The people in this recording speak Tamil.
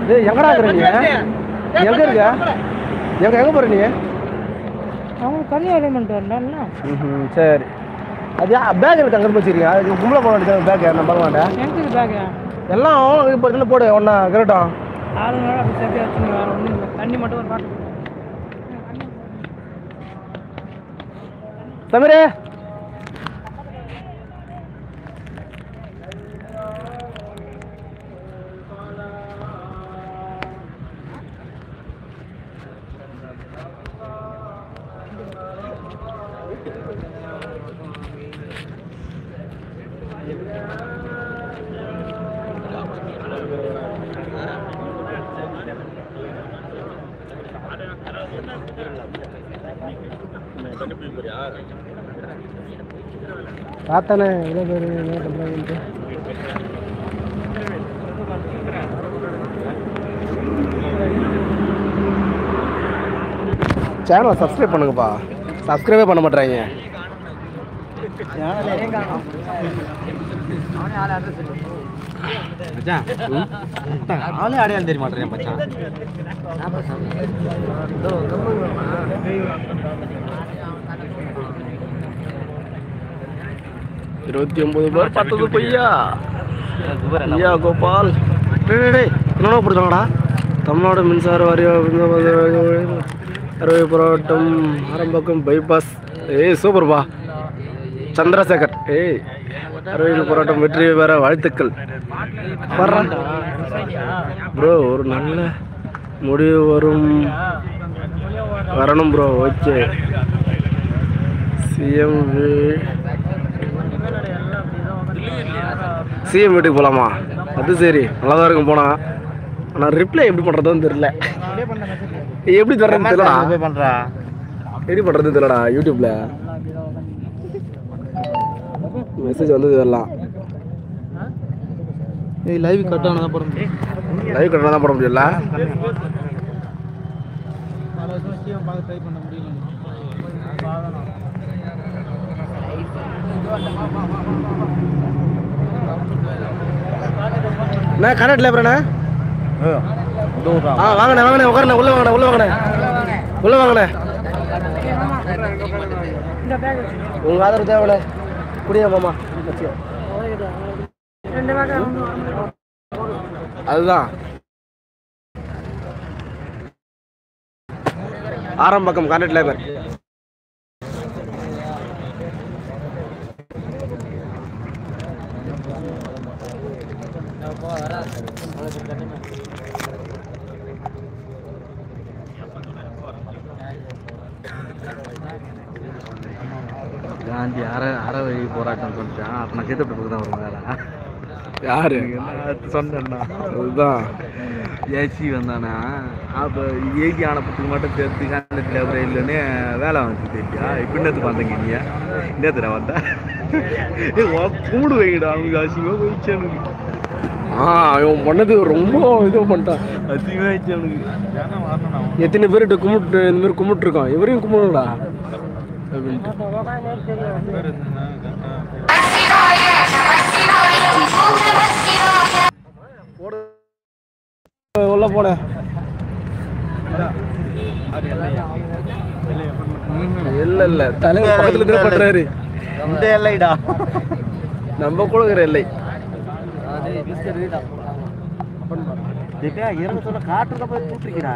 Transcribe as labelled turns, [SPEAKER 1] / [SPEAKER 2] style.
[SPEAKER 1] டேய் எங்கடா இருக்கிற நீ நீ எங்க இருக்க எங்க எங்க போற நீ
[SPEAKER 2] அவங்க தனி எலிமெண்ட் வரல
[SPEAKER 1] ம்ஹும், சரி அது பேக் இருக்கு அங்கே வச்சிருக்கீங்க அதுக்கு கும்பல போட வேண்டியது பேக் நான் பார்க்க மாட்டேன்
[SPEAKER 2] எனக்கு பேக்கு
[SPEAKER 1] எல்லாம் இப்போ இதில் போடு ஒன்றா கரெக்டாக
[SPEAKER 2] ஆறு நாள் அப்படி சேர்த்து வச்சுங்க வேறு ஒன்றும் இல்லை தண்ணி மட்டும் ஒரு பாட்டு
[SPEAKER 1] தமிரே பார்த்தானே எவ்வளோ பேர் என்ன பண்ணுறாங்கன்ட்டு சேனலை சப்ஸ்கிரைப் பண்ணுங்கப்பா சப்ஸ்கிரைபே பண்ண மாட்டேறாங்க
[SPEAKER 3] அவனே அடையாளம் தெரிய மாட்டேன் மச்சான்
[SPEAKER 1] இருபத்தி ஒன்பது பேர் பத்தது பொய்யா ஐயா கோபால் டேய் டேய், டேய் என்னடா பிடிச்சாங்கடா தமிழ்நாடு மின்சார வாரிய அறுவை போராட்டம் ஆரம்பக்கம் பைபாஸ் ஏய் சூப்பர்பா சந்திரசேகர் ஏய் அறுவையில் போராட்டம் வெற்றி பெற வாழ்த்துக்கள் ப்ரோ ஒரு நல்ல முடிவு வரும் வரணும் ப்ரோ ஓகே சிஎம் சிஎம் வீட்டுக்கு போகலாமா அது சரி நல்லா தான் இருக்கும் போனா ஆனால் ரிப்ளை எப்படி பண்ணுறதுன்னு தெரியல எப்படி தர்றதுன்னு தெரியலடா
[SPEAKER 3] பண்றா
[SPEAKER 1] எப்படி பண்ணுறதுன்னு தெரியலடா யூடியூப்ல மெசேஜ் வந்தது வரலாம்
[SPEAKER 3] ஏய் லைவ் கட் ஆனதா போட முடியும்
[SPEAKER 1] லைவ் கட்டணம் தான் போட முடியல
[SPEAKER 3] பல வருஷம் சீவம் பார்க்க ட்ரை பண்ண முடியல
[SPEAKER 1] அண்ணா கரெக்ட் லேபரண்ணா ஆ வாங்கண்ணே வாங்கண்ணே உட்காருண்ணே உள்ள வாங்கண்ணே உள்ள வாங்கண்ணே உள்ள வாங்கண்ணே
[SPEAKER 2] இந்த பேக்
[SPEAKER 1] உங்கள் ஆதரவு தேவைண்ணே குடியா மாமா
[SPEAKER 2] ரெண்டு பேக்
[SPEAKER 1] அதுதான் ஆரம்பக்கம் கான்ட்ராக்ட் லேபர்
[SPEAKER 3] காந்தி அற அறவை போராட்டம் சொல்லிட்டான் அப்ப நான் சேத்தப்பட்டு தான் வரும் வேலை
[SPEAKER 1] யாரு
[SPEAKER 3] சொன்னேன்னா
[SPEAKER 1] அதுதான்
[SPEAKER 3] ஏசி வந்தானா அப்போ ஏசி ஆனப்பத்துக்கு மட்டும் சேர்த்து கான்ட்ராக்ட் லேபர் இல்லைன்னு வேலை வந்து தெரியா இப்போ என்னத்துக்கு வந்தீங்க நீ என்னத்துல வந்த ஏய், உன் கூடு வைங்கடா அவங்க அசிங்கமாக போயிடுச்சு எனக்கு
[SPEAKER 1] ஆ இவன் பண்ணது ரொம்ப இது பண்ணிட்டான்
[SPEAKER 3] அசிங்கமாக ஆயிடுச்சு அவனுக்கு
[SPEAKER 1] எத்தனை பேர்கிட்ட கும்பிட்டு இந்த மாதிரி கும்பிட்டுருக்கோம் இவரையும் கும்பிடணும்டா அப்படின்ட்டு உள்ள போட இல்ல இல்ல தலைவர் பக்கத்துல இருந்து பண்றாரு
[SPEAKER 3] இந்த எல்லைடா
[SPEAKER 1] நம்ம கூட இருக்கிற இல்லை
[SPEAKER 3] திவ்யா இருபத்தோட காட்டுல போய் கூட்டிருக்கிறா